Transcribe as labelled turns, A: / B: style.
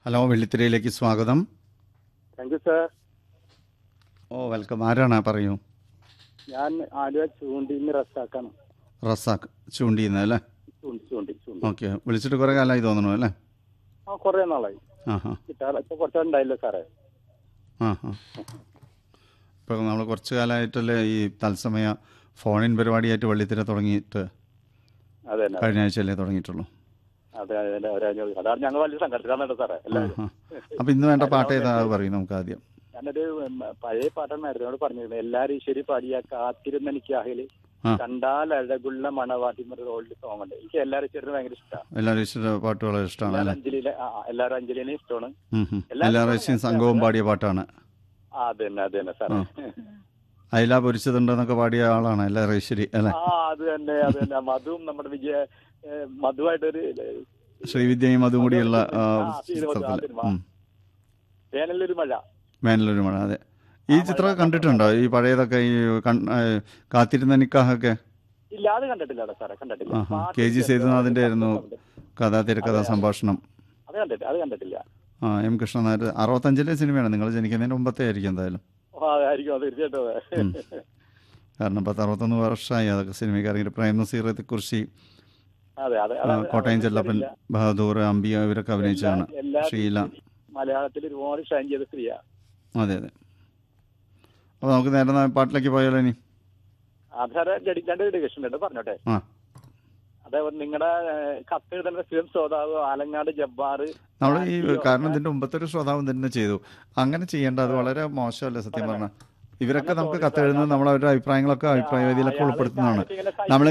A: Hello വെള്ളിത്തിരയിലേക്ക് സ്വാഗതം
B: thank you sir
A: oh welcome ആരാണ് പറയൂ
B: ഞാൻ ആലുവ ചൂണ്ടിന്ന് റസാക്കാണ്
A: റസാഖ് ചൂണ്ടിന്ന് അല്ലേ
B: ചൂണ്ടി ചൂണ്ടി ചൂണ്ടി
A: ഓക്കെ വിളിച്ചിട്ട് കുറേ കാലമായി തോന്നണു അല്ലേ
B: ആ കുറേ നാളായി
A: ആ ഹാ
B: കിട്ടാതെ ഇപ്പൊ കുറച്ചുണ്ടായില്ല സാറേ
A: ആ ഹാ ഇപ്പോൾ നമ്മൾ കുറച്ച് കാലമായിട്ടല്ലേ ഈ തത്സമയ ഫോണിൻ പരിപാടിയായിട്ട് വെള്ളിത്തിര തുടങ്ങിയിട്ട്
B: അതെ തന്നെ
A: കഴിഞ്ഞ ആഴ്ചയല്ലേ തുടങ്ങിയിട്ടുള്ളൂ
B: അതെ അതെ ഒരാഴ്ച അതാണ് ഞങ്ങൾ വലിയ സങ്കടത്തിലാണ് സാറേ
A: ആ
B: എല്ലാവരും
A: ഹാ അപ്പം ഇന്ന് വേണ്ട പാട്ട് ഏതാ അത് പറയും നമുക്ക് ആദ്യം
B: ഞാനൊരു ഉം, പഴയ പാട്ടാണ് മാഡത്തിനോട് പറഞ്ഞിരുന്നത് എല്ലാരും ശരി പാടിയ കാത്തിരുന്ന എനിക്ക് ആഹില്
A: ആ.
B: കണ്ടാൽ അഴകുള്ള മണവാട്ടി എന്നൊരു ഓൾഡ് സോങ് ഉണ്ട് എനിക്ക് എല്ലാരും ചെറിയ ഭയങ്കര ഇഷ്ടമാണ്
A: എല്ലാവരും ഇഷ്ട പാട്ട് വളരെ ഇഷ്ടമാണ് അല്ലേ
B: അഞ്ജലിയിലെ ആ, ആ, എല്ലാരും അഞ്ജലിനെ ഇഷ്ടമാണ്
A: ഉം, ഉം.
B: എല്ലാവരും
A: എല്ലാ പ്രാവശ്യം സംഘവും പാടിയ പാട്ടാണ്
B: ആ അത് തന്നെ അത് തന്നെ സാറേ
A: അയില പൊരിച്ചതുണ്ടെന്നൊക്കെ പാടിയ ആളാണ് എല്ലാ റേശ്വരി അല്ലേ
B: ആ അത് തന്നെ അത് തന്നെ മധുവും നമ്മുടെ വിജയ ഏ, മധുവായിട്ടൊരു ഏ,
A: ശ്രീവിദ്യയും അതും കൂടിയുള്ള ആ,
B: ആ, സിനിമ, ആ
A: ചിത്രത്തില്
B: സിനിമ.
A: ഉം.
B: വേനലൊരു മഴ
A: വേനലൊരു മഴ അതെ ഈ ചിത്രം കണ്ടിട്ടുണ്ടോ ഈ പഴയതൊക്കെ ഈ കൺ- ഏ, കാത്തിരുന്ന നിക്കാഹൊക്കെ
B: ഇല്ല അത് കണ്ടിട്ടില്ല അവിടെ സാറേ കണ്ടിട്ടില്ല
A: ആഹാ.
B: പാട്ട്
A: കെ ജി സേതുനാഥിന്റെ ആയിരുന്നു കഥ തിരക്കഥ സംഭാഷണം
B: അത് കണ്ടിട്ട് അത് കണ്ടിട്ടില്ല
A: ആ എം കൃഷ്ണനായർ അറുപത്തഞ്ചിലെ സിനിമയാണ് നിങ്ങൾ ജനിക്കുന്നതിന് മുമ്പത്തെ ആയിരിക്കും എന്തായാലും
B: ഓ, അതായിരിക്കും അത് തീർച്ചയായിട്ടും അതെ.
A: ഉം. കാരണം പത്ത് അറുപത്തൊന്ന് വർഷമായി അതൊക്കെ സിനിമയ്ക്ക് ഇറങ്ങിയിട്ട് പ്രേം നസീറത്തെ കുറിച്ച്
B: അതെ അതെ
A: ആ, കോട്ടയം ചെല്ലപ്പൻ ബഹദൂർ അംബിയ ഇവരൊക്കെ അഭിനയിച്ചതാണ്
B: എല്ലാ
A: ഷീല
B: മലയാളത്തിൽ ഒരുപാട് ഷൈൻ ചെയ്ത സ്ത്രീയാ
A: അതെ അതെ അപ്പോൾ നമുക്ക് നേരെ നാ- പാട്ടിലേക്ക് പോയാലോ ഇനി
B: അത് സാറേ രണ്ട് ഡെഡിക്കേഷൻ ഉണ്ട് പറഞ്ഞോട്ടെ
A: ആ
B: അതേപോലെ നിങ്ങളുടെ കത്ത് എഴുതുന്ന സ്ഥിരം ശ്രോതാവ് ആലങ്ങാട് ജബ്ബാർ
A: നമ്മൾ ഈ കാരണം ഇതിന്റെ മുമ്പത്തെ ഒരു ശ്രോതാവ് തന്നെ ചെയ്തു അങ്ങനെ ചെയ്യേണ്ട അത് വളരെ മോശമല്ലേ സത്യം പറഞ്ഞാൽ ഇവരൊക്കെ നമുക്ക് കത്തെഴുതുന്നത് നമ്മൾ അവരുടെ അഭിപ്രായങ്ങളൊക്കെ അഭിപ്രായ വേദിയിലൊക്കെ ഉൾപ്പെടുത്തുന്നതാണ് നമ്മൾ